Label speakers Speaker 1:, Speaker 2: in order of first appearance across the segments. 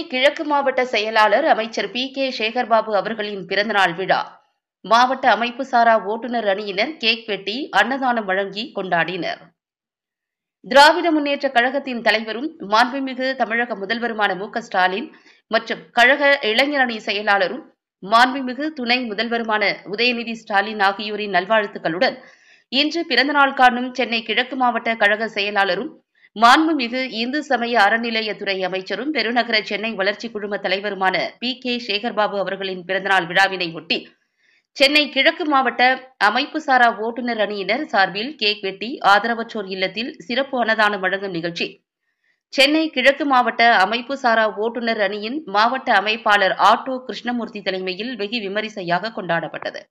Speaker 1: கிழக்கு மாவட்ட செயலாளர் அமைச்சர் பி கே சேகர்பாபு அவர்களின் பிறந்தநாள் விழா மாவட்ட அமைப்பு சாரா ஓட்டுநர் அணியினர் கேக் வெட்டி அன்னதானம் வழங்கி கொண்டாடினர் திராவிட முன்னேற்ற கழகத்தின் தலைவரும் மாண்புமிகு தமிழக முதல்வருமான மு க ஸ்டாலின் மற்றும் கழக இளைஞர் அணி செயலாளரும் மாண்புமிகு துணை முதல்வருமான உதயநிதி ஸ்டாலின் ஆகியோரின் நல்வாழ்த்துக்களுடன் இன்று பிறந்தநாள் காணும் சென்னை கிழக்கு மாவட்ட கழக செயலாளரும் மாண்புமிகு இந்து சமய அறநிலையத்துறை அமைச்சரும் பெருநகர சென்னை வளர்ச்சி குழும தலைவருமான பி கே சேகர்பாபு அவர்களின் பிறந்தநாள் விழாவினை ஒட்டி சென்னை கிழக்கு மாவட்ட அமைப்பு சாரா ஓட்டுநர் அணியினர் சார்பில் கேக் வெட்டி ஆதரவற்றோர் இல்லத்தில் சிறப்பு அன்னதானம் வழங்கும் நிகழ்ச்சி சென்னை கிழக்கு மாவட்ட அமைப்பு சாரா ஓட்டுநர் அணியின் மாவட்ட அமைப்பாளர் ஆட்டோ கிருஷ்ணமூர்த்தி தலைமையில் வெகு விமரிசையாக கொண்டாடப்பட்டது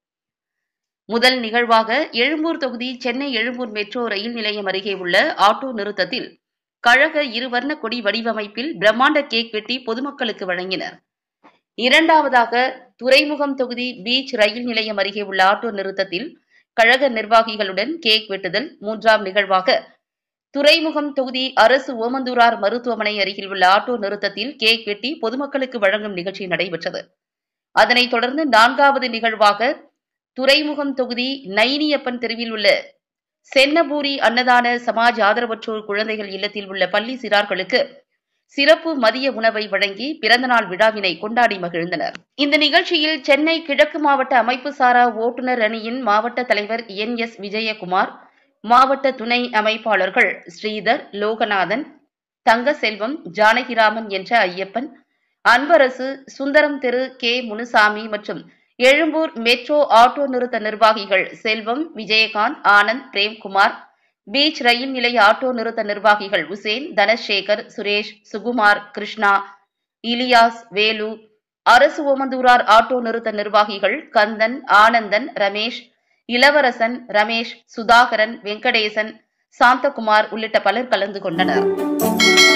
Speaker 1: முதல் நிகழ்வாக எழும்பூர் தொகுதி சென்னை எழும்பூர் மெட்ரோ ரயில் நிலையம் அருகே உள்ள ஆட்டோ நிறுத்தத்தில் கழக இருவர்ண கொடி வடிவமைப்பில் பிரம்மாண்ட கேக் வெட்டி பொதுமக்களுக்கு வழங்கினர் இரண்டாவதாக துறைமுகம் தொகுதி பீச் ரயில் நிலையம் அருகே உள்ள ஆட்டோ நிறுத்தத்தில் கழக நிர்வாகிகளுடன் கேக் வெட்டுதல் மூன்றாம் நிகழ்வாக துறைமுகம் தொகுதி அரசு ஓமந்தூரார் மருத்துவமனை அருகில் உள்ள ஆட்டோ நிறுத்தத்தில் கேக் வெட்டி பொதுமக்களுக்கு வழங்கும் நிகழ்ச்சி நடைபெற்றது அதனைத் தொடர்ந்து நான்காவது நிகழ்வாக துறைமுகம் தொகுதி நைனியப்பன் தெருவில் உள்ள சென்னபூரி அன்னதான சமாஜ் ஆதரவற்றோர் குழந்தைகள் இல்லத்தில் உள்ள பள்ளி சிறார்களுக்கு சிறப்பு மதிய உணவை வழங்கி பிறந்தநாள் விழாவினை கொண்டாடி மகிழ்ந்தனர் இந்த நிகழ்ச்சியில் சென்னை கிழக்கு மாவட்ட அமைப்பு சாரா ஓட்டுநர் அணியின் மாவட்ட தலைவர் என் எஸ் விஜயகுமார் மாவட்ட துணை அமைப்பாளர்கள் ஸ்ரீதர் லோகநாதன் தங்கசெல்வம் ஜானகிராமன் என்ற ஐயப்பன் அன்பரசு சுந்தரம் தெரு கே முனுசாமி மற்றும் எழும்பூர் மெட்ரோ ஆட்டோ நிறுத்த நிர்வாகிகள் செல்வம் விஜயகாந்த் ஆனந்த் பிரேம்குமார் பீச் ரயில் நிலைய ஆட்டோ நிறுத்த நிர்வாகிகள் உசேன் தனசேகர் சுரேஷ் சுகுமார் கிருஷ்ணா இலியாஸ் வேலு அரசு ஓமந்தூரார் ஆட்டோ நிறுத்த நிர்வாகிகள் கந்தன் ஆனந்தன் ரமேஷ் இளவரசன் ரமேஷ் சுதாகரன் வெங்கடேசன் சாந்தகுமார் உள்ளிட்ட பலர் கலந்து கொண்டனர்